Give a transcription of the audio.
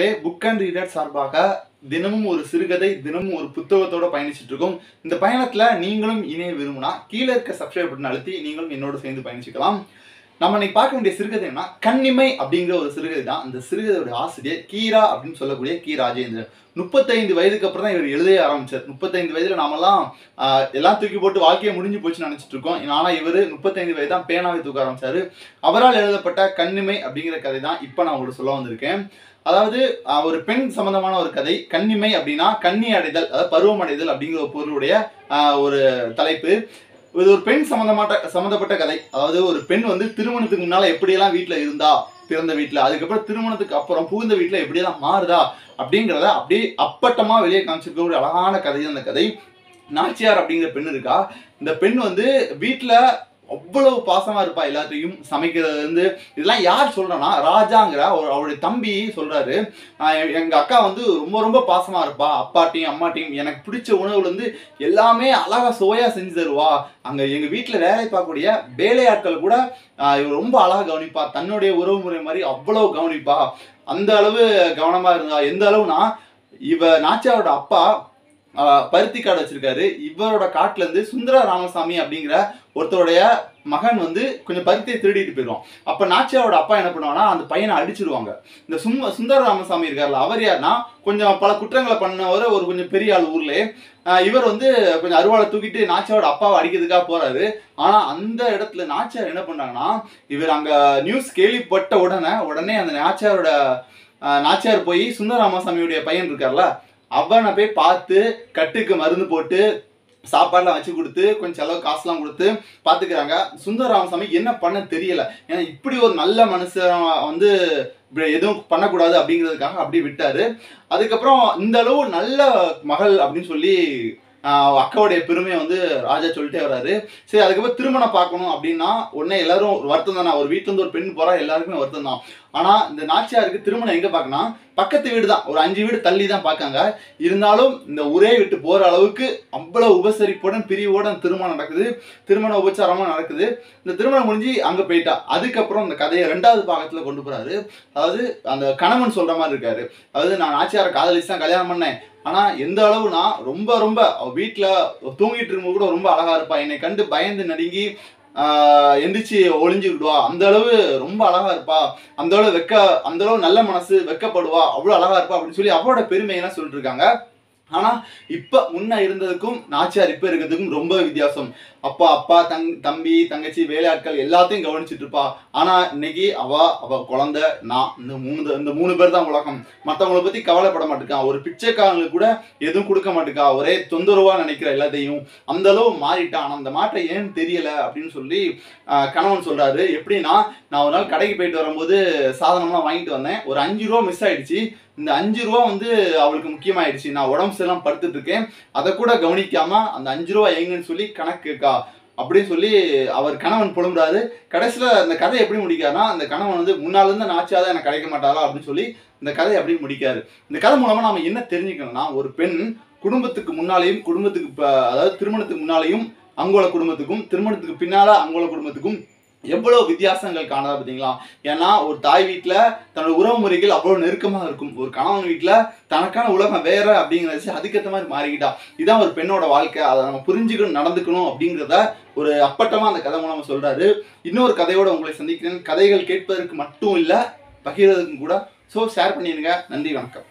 நண்பர்களே book and reader சார்பாக தினமும் ஒரு சிறுகதை தினமும் ஒரு புத்தகத்தோட பயணிச்சுட்டு இருக்கோம் இந்த பயணத்துல நீங்களும் இணைய விரும்பினா கீழே இருக்க சப்ஸ்கிரைப் பட்டன் அழுத்தி நீங்களும் என்னோட சேர்ந்து பயணிச்சுக்கலாம் நம்ம இன்னைக்கு பார்க்க வேண்டிய சிறுகதை என்ன கன்னிமை அப்படிங்கிற ஒரு சிறுகதை தான் அந்த சிறுகதையோட ஆசிரியர் கீரா அப்படின்னு சொல்லக்கூடிய கி ராஜேந்திரன் முப்பத்தைந்து வயதுக்கு அப்புறம் தான் இவர் எழுத ஆரம்பிச்சார் முப்பத்தைந்து வயதுல நாமெல்லாம் ஆஹ், எல்லாம் தூக்கி போட்டு வாழ்க்கையை முடிஞ்சு போச்சுன்னு நினைச்சிட்டு இருக்கோம் ஆனா இவர் முப்பத்தைந்து வயது தான் பேனாவை தூக்க ஆரம்பிச்சாரு அவரால் எழுதப்பட்ட கன்னிமை அப்படிங்கிற கதை தான் இப்போ நான் உங்களுக்கு சொல்ல வந்திருக்கேன் அதாவது ஆஹ், ஒரு பெண் சம்பந்தமான ஒரு கதை கன்னிமை அப்படின்னா கன்னி அடைதல் அதாவது பருவம் அடைதல் அப்படிங்கிற ஒரு பொருளுடைய ஆஹ், ஒரு தலைப்பு இது ஒரு பெண் சம்பந்தமாட்ட சம்மந்தப்பட்ட கதை அதாவது ஒரு பெண் வந்து திருமணத்துக்கு முன்னால எப்படியெல்லாம் வீட்டில் இருந்தா பிறந்த வீட்டில் அதுக்கப்புறம் திருமணத்துக்கு அப்புறம் புகுந்த வீட்டில் எப்படியெல்லாம் மாறுதா அப்படிங்கிறத அப்படியே அப்பட்டமா வெளியே காமிச்சிருக்க ஒரு அழகான கதை தான் அந்த கதை நாச்சியார் அப்படிங்கிற பெண் இருக்கா இந்த பெண் வந்து வீட்டில் அவ்வளவு பாசமா இருப்பா எல்லாத்தையும் சமைக்கிறதுல இருந்து இதெல்லாம் யார் சொல்றனா ராஜாங்கிற ஒரு அவருடைய தம்பி சொல்றாரு "ஆஹ் எ- எங்க அக்கா வந்து ரொம்ப ரொம்ப பாசமா இருப்பா அப்பாட்டையும் அம்மாட்டையும் எனக்கு பிடிச்ச உணவுல இருந்து எல்லாமே அழகா சுவையா செஞ்சு தருவா அங்க எங்க வீட்டுல வேலை பார்க்கக்கூடிய வேலையாட்கள் கூட ஆஹ் இவ ரொம்ப அழகா கவனிப்பா தன்னுடைய உறவு முறை மாதிரி அவ்வளவு கவனிப்பா அந்த அளவு கவனமா இருந்தா எந்த அளவுனா இவ நாச்சியாரோட அப்பா ஆஹ் பருத்தி காடு வச்சிருக்காரு இவரோட காட்டுல இருந்து சுந்தர ராமசாமி அப்படிங்கிற ஒருத்தருடைய மகன் வந்து கொஞ்சம் பருத்தியை திருடிட்டு போயிடுவான் அப்ப நாச்சியாரோட அப்பா என்ன பண்ணுவாங்கன்னா அந்த பையனை அடிச்சிருவாங்க இந்த சும் சுந்தர ராமசாமி இருக்கார்ல அவர் யாருன்னா கொஞ்சம் பல குற்றங்களை பண்ணவர் ஒரு கொஞ்சம் பெரிய ஆள் ஊர்லயே ஆஹ் இவர் வந்து கொஞ்சம் அருவாளை தூக்கிட்டு நாச்சியாரோட அப்பாவை அடிக்கிறதுக்காக போறாரு ஆனா அந்த இடத்துல நாச்சியார் என்ன பண்ணாங்கன்னா இவர் அங்க நியூஸ் கேள்விப்பட்ட உடனே உடனே அந்த நாச்சியாரோட ஆஹ் நாச்சியார் போய் சுந்தர ராமசாமியுடைய பையன் இருக்கார்ல அவனை போய் பார்த்து கட்டுக்கு மருந்து போட்டு சாப்பாடுலாம் வச்சு கொடுத்து கொஞ்சம் செலவு காசுலாம் கொடுத்து பார்த்துக்கிறாங்க சுந்தர ராமசாமி என்ன பண்ண தெரியல ஏன்னா இப்படி ஒரு நல்ல மனுஷன் வந்து இப்படி எதுவும் பண்ணக்கூடாது அப்படிங்கிறதுக்காக அப்படியே விட்டாரு அதுக்கப்புறம் இந்த அளவு நல்ல மகள் அப்படின்னு சொல்லி ஆஹ் அக்காவுடைய பெருமையை வந்து ராஜா சொல்லிட்டே வராரு சரி அதுக்கப்புறம் திருமணம் பார்க்கணும் அப்படின்னா உடனே எல்லாரும் ஒரு வருத்தம் தானே ஒரு வீட்டுல இருந்து ஒரு பெண் போறா எல்லாருக்குமே வருத்தம் தான் ஆனா இந்த நாச்சியாருக்கு திருமணம் எங்க பார்க்கணும் பக்கத்து வீடு தான் ஒரு அஞ்சு வீடு தள்ளி தான் பார்க்காங்க இருந்தாலும் இந்த ஊரே விட்டு போற அளவுக்கு அவ்வளவு உபசரிப்புடன் பிரிவோட திருமணம் நடக்குது திருமண உபச்சாரமா நடக்குது இந்த திருமணம் முடிஞ்சு அங்க போயிட்டா அதுக்கப்புறம் இந்த கதையை ரெண்டாவது பாகத்துல கொண்டு போறாரு அதாவது அந்த கணவன் சொல்ற மாதிரி இருக்காரு அதாவது நான் நாச்சியாரை காதலிச்சு தான் கல்யாணம் பண்ணேன் ஆனா எந்த அளவுனா ரொம்ப ரொம்ப அவ வீட்டுல தூங்கிட்டு இருக்கும்போது கூட ரொம்ப அழகா இருப்பா என்னை கண்டு பயந்து நடுங்கி ஆஹ் எந்திரிச்சு ஒளிஞ்சுக்கிடுவா அந்த அளவு ரொம்ப அழகா இருப்பா அந்த அளவு வெக்க அந்த அளவு நல்ல மனசு வெக்கப்படுவா அவ்வளவு அழகா இருப்பா அப்படின்னு சொல்லி அவரோட பெருமையெல்லாம் சொல்லிட்டு இருக்காங்க ஆனா இப்ப முன்ன இருந்ததுக்கும் நாச்சியார் இப்ப இருக்கிறதுக்கும் ரொம்ப வித்தியாசம் அப்பா அப்பா தங் தம்பி தங்கச்சி வேலையாட்கள் எல்லாத்தையும் கவனிச்சிட்டு இருப்பா ஆனா இன்னைக்கு அவ அவ குழந்தை நான் இந்த மூணு த- இந்த மூணு பேர் தான் உலகம் மத்தவங்கள பத்தி கவலைப்பட மாட்டேக்கா ஒரு பிச்சைக்காரங்களுக்கு கூட எதுவும் கொடுக்க மாட்டேக்கா ஒரே தொந்தரவா நினைக்கிற எல்லாத்தையும் அந்த அளவு மாறிட்டான் ஆனா அந்த மாற்றம் ஏன்னு தெரியல அப்படின்னு சொல்லி ஆஹ், கணவன் சொல்றாரு எப்படின்னா நான் ஒரு நாள் கடைக்கு போயிட்டு வரும்போது சாதனம்லாம் வாங்கிட்டு வந்தேன் ஒரு அஞ்சு ரூபா மிஸ் ஆயிடுச்சு இந்த அஞ்சு ரூபா வந்து அவளுக்கு முக்கியமாயிடுச்சு நான் உடம்பு சரியில்லாம படுத்துட்டு இருக்கேன் அதை கூட கவனிக்காம அந்த அஞ்சு ரூபா எங்கன்னு சொல்லி கணக்கு கேக்கா அப்படின்னு சொல்லி அவர் கணவன் புலம்புறாரு கடைசியில அந்த கதை எப்படி முடிக்காருன்னா அந்த கணவன் வந்து முன்னால இருந்து நாச்சியாதான் எனக்கு கிடைக்க மாட்டாளா அப்படின்னு சொல்லி இந்த கதை எப்படி முடிக்காரு இந்த கதை மூலமா நாம என்ன தெரிஞ்சுக்கணும்னா ஒரு பெண் குடும்பத்துக்கு முன்னாலேயும் குடும்பத்துக்கு ப- அதாவது திருமணத்துக்கு முன்னாலேயும் அங்கோல குடும்பத்துக்கும் திருமணத்துக்கு பின்னால அங்கோல குடும்பத்துக்கும் எவ்வளவு வித்தியாசங்கள் காணாத பார்த்தீங்களா ஏன்னா ஒரு தாய் வீட்டில் தன்னோட உறவு முறைகள் அவ்வளோ நெருக்கமாக இருக்கும் ஒரு கணவன் வீட்டில் தனக்கான உலகம் வேற அப்படிங்கிறத அதுக்கேற்ற மாதிரி மாறிக்கிட்டா இதான் ஒரு பெண்ணோட வாழ்க்கை அதை நம்ம புரிஞ்சுக்கணும் நடந்துக்கணும் அப்படிங்கிறத ஒரு அப்பட்டமாக அந்த கதை மூலமா சொல்றாரு இன்னொரு கதையோட உங்களை சந்திக்கிறேன் கதைகள் கேட்பதற்கு மட்டும் இல்லை பகிர்றதுக்கும் கூட ஸோ ஷேர் பண்ணிடுங்க நன்றி வணக்கம்